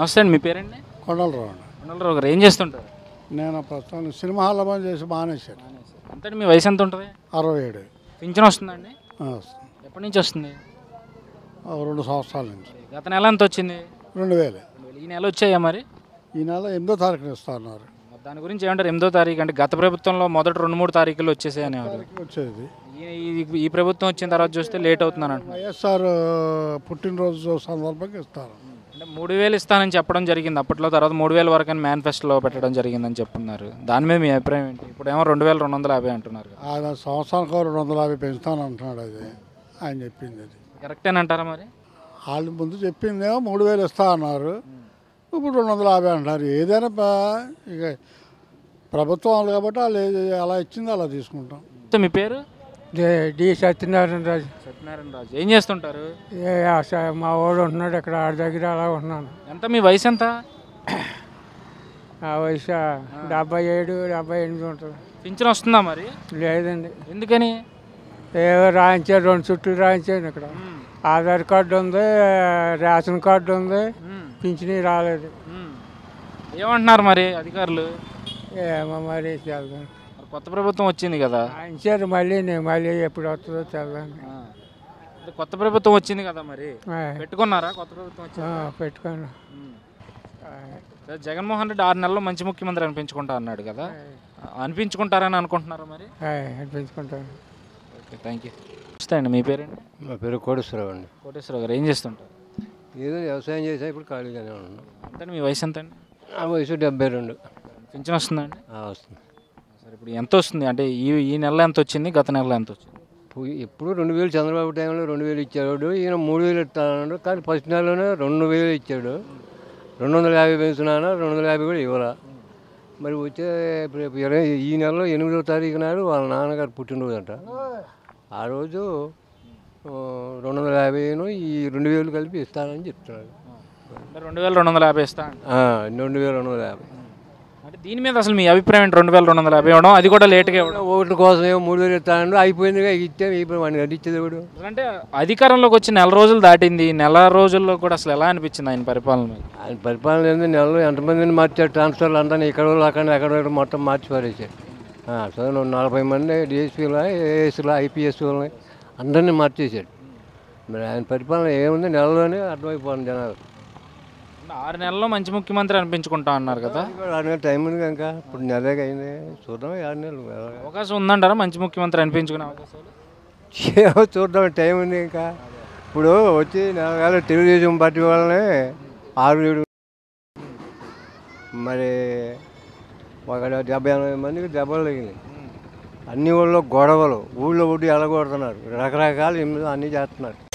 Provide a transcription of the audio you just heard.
నమస్తే అండి మీ పేరండి కొండలరావు అండి కొండలరావు గారు ఏం చేస్తుంటారు నేను ప్రస్తుతం సినిమా హాల్లో పని చేసి మానేశాను అంతటి మీ వయసు ఎంత ఉంటుంది అరవై ఏడు పింఛన్ వస్తుందండి ఆ, ఎప్పటి నుంచి వస్తుంది ఒక రెండు సంవత్సరాల నుంచి గత నెల ఎంత వచ్చింది రెండు వేలు ఈ నెల వచ్చాయా మరి ఈ నెల ఎనిమిదో తారీఖున ఇస్తా అన్నారు మరి దాని గురించి ఏమంటారు ఎనిమిదో తారీఖు అంటే గత ప్రభుత్వంలో మొదటి రెండు మూడు తారీఖులు వచ్చేసాయి అనేవారు వచ్చేది ఈ- ఈ- ఈ ప్రభుత్వం వచ్చిన తర్వాత చూస్తే లేట్ అవుతుందని అంటున్నారు వైఎస్ఆర్ పుట్టినరోజు సందర్భంగా ఇస్తారు అంటే మూడు వేలు ఇస్తానని చెప్పడం జరిగింది అప్పట్లో తర్వాత మూడు వేల వరకు అని మేనిఫెస్టోలో పెట్టడం జరిగిందని చెప్తున్నారు దాని మీద మీ అభిప్రాయం ఏంటి ఇప్పుడు ఏమో రెండు వేల రెండు వందల యాభై అంటున్నారు కదా ఆయన సంవత్సరానికి రెండు వందల యాభై పెంచుతాను అంటున్నాడు అది ఆయన చెప్పింది అది కరెక్టేనంటారా మరి వాళ్ళు ముందు చెప్పిందేమో మూడు వేలు ఇస్తా అన్నారు ఇప్పుడు రెండు వందల యాభై అంటున్నారు ఏదైనా బా- ఇక ప్రభుత్వం వాళ్ళు కాబట్టి వాళ్ళు ఏది అలా ఇచ్చింది అలా తీసుకుంటాం సో మీ పేరు డి సత్యనారాయణ రాజు సత్యనారాయణ రాజు ఏం చేస్తుంటారు ఏ ఆశ- మా వాడు ఉంటున్నాడు ఇక్కడ ఆడి దగ్గర అలా ఉంటున్నాను ఎంత మీ వయసు ఎంత ఆ వయసు డెబ్బై ఏడు డెబ్బై ఎనిమిది ఉంటుంది పింఛన్ వస్తుందా మరి లేదండి ఎందుకని ఏవో రాయించారు రెండు చుట్లు రాయించాను ఇక్కడ ఆధార్ కార్డు ఉంది రేషన్ కార్డు ఉంది పింఛనీ రాలేదు మ్మ్. ఏమంటున్నారు మరి అధికారులు ఏమో మరి తెలదండి మరి కొత్త ప్రభుత్వం వచ్చింది కదా రాయించారు మళ్ళీ నేను మళ్ళీ ఎప్పుడు వస్తుందో తెలదండి ఆ. అదే కొత్త ప్రభుత్వం వచ్చింది కదా మరి ఆ, పెట్టుకున్నారా కొత్త ప్రభుత్వం వచ్చింది ఆ, పెట్టుకోండి సరే, జగన్మోహన్ రెడ్డి ఆరు నెలల్లో మంచి ముఖ్యమంత్రి అనిపించుకుంటా అన్నాడు కదా అనిపించుకుంటారని అనుకుంటున్నారా మరి అనిపించుకుంటాను ఓకే థ్యాంక్ యూ నమస్తే అండి మీ పేరండి మా పేరు కోటేశ్వరరావు అండి కోటేశ్వరరావు గారు ఏం చేస్తుంటారు ఏదో వ్యవసాయం చేసా ఇప్పుడు ఖాళీగానే ఉన్నాం అంటే మీ వయసు ఎంత అండి ఆ వయసు డెబ్బై రెండు పింఛన్ వస్తుందండి ఆ, వస్తుంది సరే ఇప్పుడు ఎంత వస్తుంది అంటే ఈ ఈ నెల ఎంత వచ్చింది గత నెల ఎంత వచ్చింది ఇప్పుడు ఎప్పుడు రెండు వేలు చంద్రబాబు టైంలో రెండు వేలు ఇచ్చాడు ఈయన మూడు వేలు ఇస్తాడు కానీ ఫస్ట్ నెలలోనే రెండు వేలు ఇచ్చాడు రెండు వందల యాభై పెంచుతున్నాను రెండు వందల యాభై కూడా ఇవ్వాల మరి వచ్చే ఇప్పుడు ఇరవై ఈ నెలలో ఎనిమిదవ తారీఖు నాడు వాళ్ళ నాన్నగారు పుట్టినరోజు అంట ఆ రోజు ఆ, రెండు వందల యాభైను ఈ రెండు వేలు కలిపి ఇస్తానని చెప్తున్నాడు అంటే రెండు వేల రెండు వందల యాభై ఇస్తా అంట. ఆ, రెండు వేల రెండు వందల యాభై అంటే దీని మీద అసలు మీ అభిప్రాయం ఏంటి రెండు వేల రెండు వందల యాభై ఇవ్వడం అది కూడా లేట్గా ఇవ్వడం ఓట్ల కోసం ఏమో మూడు వేలు ఇస్తాను అయిపోయింది ఇచ్చే ఇప్పుడు వాడిని అది ఇచ్చేది కూడా అంటే అధికారంలోకి వచ్చి నెల రోజులు దాటింది నెల రోజుల్లో కూడా అసలు ఎలా అనిపించింది ఆయన పరిపాలన మీద? ఆయన పరిపాలన ఏంది నెలలో ఎంతమందిని మార్చాడు ట్రాన్స్ఫర్లు అందరినీ ఇక్కడ వాళ్ళు అక్కడ అక్కడ ఇక్కడ మొత్తం మార్చి పారేసాడు ఆ, సో నువ్వు నలభై మంది డిఎస్పీలు ఏఎస్లు ఐపీఎస్ వాళ్ళని అందరినీ మార్చేసాడు మరి ఆయన పరిపాలన ఏముంది నెలలోనే అర్థమైపోయింది జనాలు అంటే ఆరు నెలల్లో మంచి ముఖ్యమంత్రి అనిపించుకుంటా అన్నారు కదా ఇప్పుడు ఆరు నెలలు టైం ఉంది కనుక ఇప్పుడు నెలగా అయింది చూద్దాం ఆరు నెలలు ఎలాగ. అవకాశం ఉందంటారా మంచి ముఖ్యమంత్రి అనిపించుకునే అవకాశాలు ఏమో చూద్దాం టైం ఉంది ఇంకా ఇప్పుడు వచ్చి నెలగాలు తెలుగుదేశం పార్టీ వాళ్ళని ఆరు ఏడు మరి ఒక డెబ్బై ఎనభై మందికి దెబ్బలు తగినాయి అన్ని ఊళ్ళో గొడవలు ఊళ్ళో ఒకటి ఎలగొడుతున్నారు రకరకాల ఇబ్బందులు అన్నీ చేస్తున్నారు